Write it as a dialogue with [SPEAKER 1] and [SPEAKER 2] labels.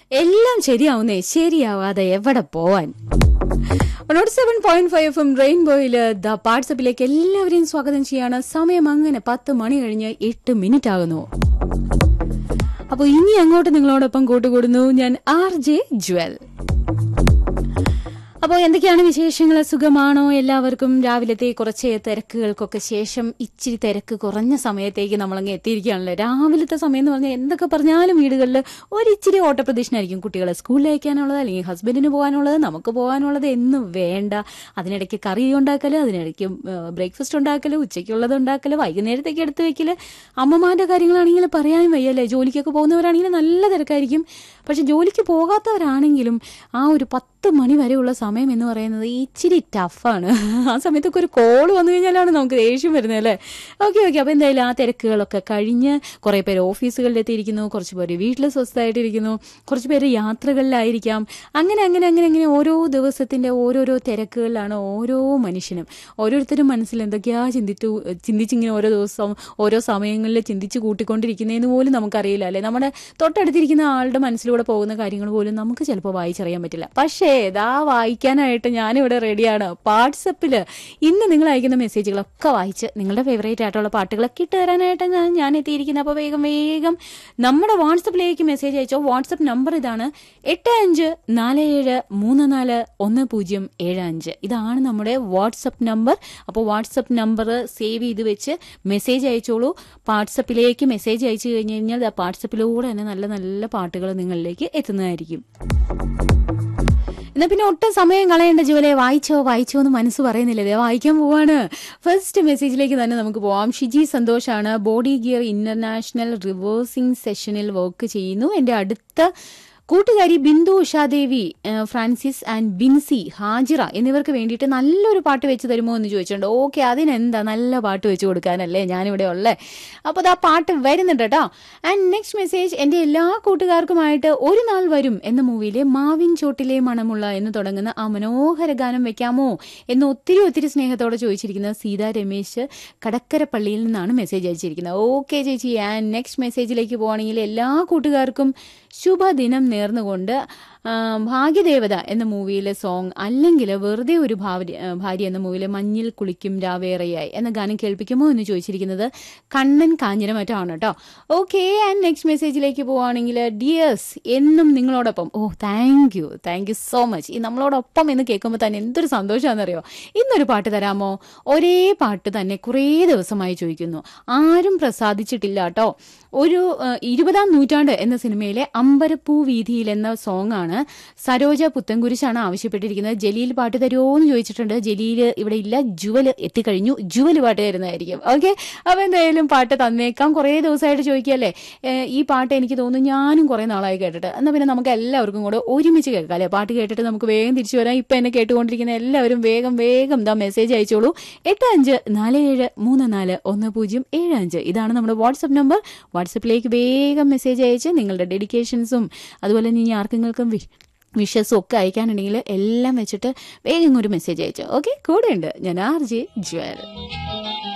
[SPEAKER 1] എല്ലാം ശരിയാവുന്നേ ശരിയാവാതെ എവിടെ പോവാൻ നോട്ട് seven point five F M റെയിൻബോയില് ദ വാട്സപ്പിലേക്ക് എല്ലാവരെയും സ്വാഗതം ചെയ്യാണ് സമയം അങ്ങനെ പത്ത് മണി കഴിഞ്ഞ് എട്ട് മിനിറ്റ് ആകുന്നു അപ്പോൾ ഇനി അങ്ങോട്ട് നിങ്ങളോടൊപ്പം കൂട്ടുകൂടുന്നു ഞാൻ ആർ ജെ ജ്വൽ അപ്പോൾ എന്തൊക്കെയാണ് വിശേഷങ്ങൾ സുഖമാണോ എല്ലാവർക്കും രാവിലത്തെ കുറച്ച് തിരക്കുകൾക്കൊക്കെ ശേഷം ഇച്ചിരി തിരക്ക് കുറഞ്ഞ സമയത്തേക്ക് നമ്മളങ്ങ് എത്തിയിരിക്കുകയാണല്ലോ രാവിലത്തെ സമയം എന്ന് പറഞ്ഞാൽ എന്തൊക്കെ പറഞ്ഞാലും വീടുകളിൽ ഒരിച്ചിരി ഓട്ടപ്രദക്ഷിണായിരിക്കും കുട്ടികളെ സ്കൂളിൽ അയക്കാനുള്ളത് അല്ലെങ്കിൽ ഹസ്ബൻഡിന് പോകാനുള്ളത് നമുക്ക് പോകാനുള്ളത് എന്നും വേണ്ട അതിനിടയ്ക്ക് കറി ഉണ്ടാക്കൽ അതിനിടയ്ക്ക് ബ്രേക്ക്ഫാസ്റ്റ് ഉണ്ടാക്കൽ ഉച്ചയ്ക്കുള്ളത് ഉണ്ടാക്കൽ വൈകുന്നേരത്തേക്ക് എടുത്ത് വെക്കൽ അമ്മമാരുടെ കാര്യങ്ങളാണെങ്കിൽ പറയാനും വയ്യല്ലേ ജോലിക്കൊക്കെ പോകുന്നവരാണെങ്കിൽ നല്ല തിരക്കായിരിക്കും പക്ഷെ ജോലിക്ക് പോകാത്തവരാണെങ്കിലും ആ ഒരു പത്ത് മണി വരെയുള്ള സമയം എന്ന് പറയുന്നത് ഇച്ചിരി ടഫാണ് ആ സമയത്തൊക്കെ ഒരു കോൾ വന്നു കഴിഞ്ഞാലാണ് നമുക്ക് ദേഷ്യം വരുന്നത് അല്ലേ ഓക്കെ ഓക്കെ അപ്പോൾ എന്തായാലും ആ തിരക്കുകളൊക്കെ കഴിഞ്ഞ് കുറേ പേര് ഓഫീസുകളിലെത്തിയിരിക്കുന്നു കുറച്ച് പേര് വീട്ടിൽ സ്വസ്ഥമായിട്ടിരിക്കുന്നു കുറച്ച് പേര് യാത്രകളിലായിരിക്കാം അങ്ങനെ അങ്ങനെ അങ്ങനെ അങ്ങനെ ഓരോ ദിവസത്തിൻ്റെ ഓരോരോ തിരക്കുകളിലാണ് ഓരോ മനുഷ്യനും ഓരോരുത്തരും മനസ്സിൽ എന്തൊക്കെയാ ചിന്തിച്ചു ചിന്തിച്ചിങ്ങനെ ഓരോ ദിവസം ഓരോ സമയങ്ങളിൽ ചിന്തിച്ച് കൂട്ടിക്കൊണ്ടിരിക്കുന്നതെന്ന് പോലും നമുക്കറിയില്ല അല്ലേ നമ്മുടെ തൊട്ടടുത്തിരിക്കുന്ന ആളുടെ മനസ്സിലൂടെ പോകുന്ന കാര്യങ്ങൾ പോലും നമുക്ക് ചിലപ്പോൾ വായിച്ചറിയാൻ പറ്റില്ല പക്ഷേ ഇതാ വായിക്കാനായിട്ട് ഞാനിവിടെ റെഡിയാണ് വാട്സപ്പിൽ ഇന്ന് നിങ്ങൾ അയക്കുന്ന മെസ്സേജുകളൊക്കെ വായിച്ച് നിങ്ങളുടെ ഫേവറേറ്റ് ആയിട്ടുള്ള പാട്ടുകളൊക്കെ ഇട്ട് തരാനായിട്ട് ഞാൻ ഞാൻ എത്തിയിരിക്കുന്നത് അപ്പോൾ വേഗം വേഗം നമ്മുടെ വാട്സപ്പിലേക്ക് മെസ്സേജ് അയച്ചോ വാട്സപ്പ് നമ്പർ ഇതാണ് എട്ട് അഞ്ച് നാല് ഏഴ് മൂന്ന് നാല് ഒന്ന് പൂജ്യം ഏഴ് അഞ്ച് ഇതാണ് നമ്മുടെ വാട്സപ്പ് നമ്പർ അപ്പോൾ വാട്സപ്പ് നമ്പർ സേവ് ചെയ്ത് വെച്ച് മെസ്സേജ് അയച്ചോളൂ വാട്സപ്പിലേക്ക് മെസ്സേജ് അയച്ചു കഴിഞ്ഞ് കഴിഞ്ഞാൽ വാട്സപ്പിലൂടെ തന്നെ നല്ല നല്ല പാട്ടുകൾ നിങ്ങളിലേക്ക് എത്തുന്നതായിരിക്കും എന്നാ പിന്നെ ഒട്ടും സമയം കളയേണ്ട ജോലിയെ വായിച്ചോ വായിച്ചോ എന്ന് മനസ്സ് പറയുന്നില്ലേ വായിക്കാൻ പോവാണ് ഫസ്റ്റ് മെസ്സേജിലേക്ക് തന്നെ നമുക്ക് പോവാം ഷിജി സന്തോഷാണ് ബോഡി ഗിയർ ഇന്റർനാഷണൽ റിവേഴ്സിംഗ് സെഷനിൽ വർക്ക് ചെയ്യുന്നു എൻ്റെ അടുത്ത കൂട്ടുകാരി ബിന്ദു ഉഷാദേവി ഫ്രാൻസിസ് ആൻഡ് ബിൻസി ഹാജിറ എന്നിവർക്ക് വേണ്ടിയിട്ട് നല്ലൊരു പാട്ട് വെച്ച് തരുമോ എന്ന് ചോദിച്ചിട്ടുണ്ട് ഓക്കെ അതിനെന്താ നല്ല പാട്ട് വെച്ച് കൊടുക്കാനല്ലേ ഞാനിവിടെ ഉള്ളേ അപ്പോൾ അത് ആ പാട്ട് വരുന്നുണ്ട് കേട്ടോ ആൻഡ് നെക്സ്റ്റ് മെസ്സേജ് എൻ്റെ എല്ലാ കൂട്ടുകാർക്കുമായിട്ട് ഒരു നാൾ വരും എന്ന മൂവിയിലെ മാവിൻ ചോട്ടിലെ മണമുള്ള എന്ന് തുടങ്ങുന്ന ആ മനോഹര ഗാനം വെക്കാമോ എന്ന് ഒത്തിരി ഒത്തിരി സ്നേഹത്തോടെ ചോദിച്ചിരിക്കുന്നത് സീതാ രമേശ് കടക്കരപ്പള്ളിയിൽ നിന്നാണ് മെസ്സേജ് അയച്ചിരിക്കുന്നത് ഓക്കെ ചേച്ചി ആൻഡ് നെക്സ്റ്റ് മെസ്സേജിലേക്ക് പോവുകയാണെങ്കിൽ എല്ലാ കൂട്ടുകാർക്കും ശുഭദിനം നേർന്നുകൊണ്ട് ഭാഗ്യദേവത എന്ന മൂവിയിലെ സോങ് അല്ലെങ്കിൽ വെറുതെ ഒരു ഭാര്യ ഭാര്യ എന്ന മൂവിയിലെ മഞ്ഞിൽ കുളിക്കും രാവേറെയായി എന്ന ഗാനം കേൾപ്പിക്കുമോ എന്ന് ചോദിച്ചിരിക്കുന്നത് കണ്ണൻ കാഞ്ഞിരമറ്റാണ് കേട്ടോ ഓക്കെ ആൻഡ് നെക്സ്റ്റ് മെസ്സേജിലേക്ക് പോവുകയാണെങ്കിൽ ഡിയേഴ്സ് എന്നും നിങ്ങളോടൊപ്പം oh thank you thank you so much ഈ നമ്മളോടൊപ്പം എന്ന് കേൾക്കുമ്പോൾ തന്നെ എന്തൊരു സന്തോഷമാണെന്നറിയോ ഇന്നൊരു പാട്ട് തരാമോ ഒരേ പാട്ട് തന്നെ കുറേ ദിവസമായി ചോദിക്കുന്നു ആരും പ്രസാദിച്ചിട്ടില്ല കേട്ടോ ഒരു ഇരുപതാം നൂറ്റാണ്ട് എന്ന സിനിമയിലെ അമ്പരപ്പൂ വീതിയിൽ എന്ന സോങ് ആണ് സരോജ പുത്തൻകുരിശാണ് ആവശ്യപ്പെട്ടിരിക്കുന്നത് ജലീൽ പാട്ട് തരുമോ എന്ന് ചോദിച്ചിട്ടുണ്ട് ജലീൽ ഇവിടെ ഇല്ല ജുവൽ എത്തിക്കഴിഞ്ഞു ജുവൽ പാട്ട് തരുന്നതായിരിക്കും ഓക്കെ അപ്പോൾ എന്തായാലും പാട്ട് തന്നേക്കാം കുറേ ദിവസമായിട്ട് ചോദിക്കുകയല്ലേ ഈ പാട്ട് എനിക്ക് തോന്നുന്നു ഞാനും കുറേ നാളായി കേട്ടിട്ട് എന്നാൽ പിന്നെ നമുക്ക് എല്ലാവർക്കും കൂടെ ഒരുമിച്ച് കേൾക്കാം അല്ലേ പാട്ട് കേട്ടിട്ട് നമുക്ക് വേഗം തിരിച്ചു വരാം ഇപ്പം എന്നെ കേട്ടുകൊണ്ടിരിക്കുന്ന എല്ലാവരും വേഗം വേഗം ദാ മെസ്സേജ് അയച്ചോളൂ എട്ട് അഞ്ച് നാല് ഏഴ് മൂന്ന് നാല് ഒന്ന് പൂജ്യം ഏഴ് അഞ്ച് ഇതാണ് നമ്മുടെ വാട്സപ്പ് നമ്പർ വാട്സപ്പിലേക്ക് വേഗം മെസ്സേജ് അയച്ച് നിങ്ങളുടെ ഡെഡിക്കേഷൻസും അതുപോലെ തന്നെ ഇനി ആർക്കെങ്കിലും വിഷസും ഒക്കെ അയക്കാനുണ്ടെങ്കിൽ എല്ലാം വെച്ചിട്ട് വേഗം ഒരു മെസ്സേജ് അയച്ചോ ഓക്കെ കൂടെ ഉണ്ട് ഞാൻ ആർ ജെ ജ്വൽ